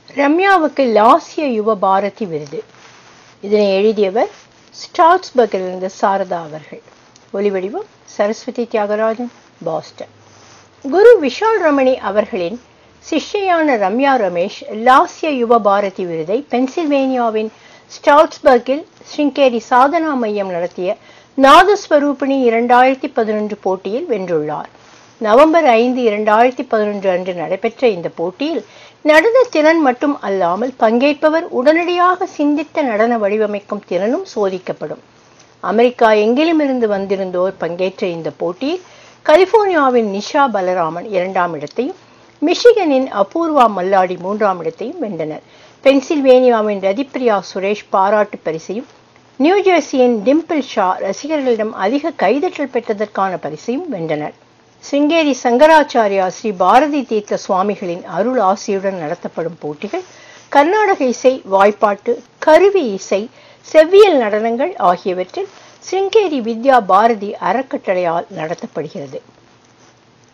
ரம்யாவுக்கு லாஸ்ய யுவ பாரதி விருது இதனை எழுதியவர் ஸ்டால்ஸ்பர்கிலிருந்து சாரதா அவர்கள் ஒலிவடிவம் சரஸ்வதி தியாகராஜன் பாஸ்டன் குரு விஷால் ரமணி அவர்களின் சிஷ்யான ரம்யா ரமேஷ் லாஸ்ய யுவ பாரதி விருதை பென்சில்வேனியாவின் ஸ்டால்ஸ்பர்கில் ஸ்ருங்கேரி சாதனா மையம் நடத்திய நாதஸ்வரூபிணி இரண்டாயிரத்தி பதினொன்று போட்டியில் வென்றுள்ளார் நவம்பர் ஐந்து இரண்டாயிரத்தி பதினொன்று அன்று நடைபெற்ற இந்த போட்டியில் நடன திறன் மட்டும் அல்லாமல் பங்கேற்பவர் உடனடியாக சிந்தித்த நடன வடிவமைக்கும் திறனும் சோதிக்கப்படும் அமெரிக்கா எங்கிலுமிருந்து வந்திருந்தோர் பங்கேற்ற இந்த போட்டியில் கலிபோர்னியாவின் நிஷா பலராமன் இரண்டாம் இடத்தையும் மிஷிகனின் அபூர்வா மல்லாடி மூன்றாம் இடத்தையும் வென்றனர் பென்சில்வேனியாவின் ரதிப்ரியா சுரேஷ் பாராட்டு பரிசையும் நியூஜெர்சியின் டிம்பிள் ஷா ரசிகர்களிடம் அதிக கைதட்டல் பெற்றதற்கான பரிசையும் வென்றனர் சிங்கேரி சங்கராச்சாரியா ஸ்ரீ பாரதி தீர்த்த சுவாமிகளின் அருள் ஆசியுடன் நடத்தப்படும் போட்டிகள் கர்நாடக இசை வாய்ப்பாட்டு கருவி இசை செவ்வியல் நடனங்கள் ஆகியவற்றில் சிங்கேரி வித்யா பாரதி அறக்கட்டளையால் நடத்தப்படுகிறது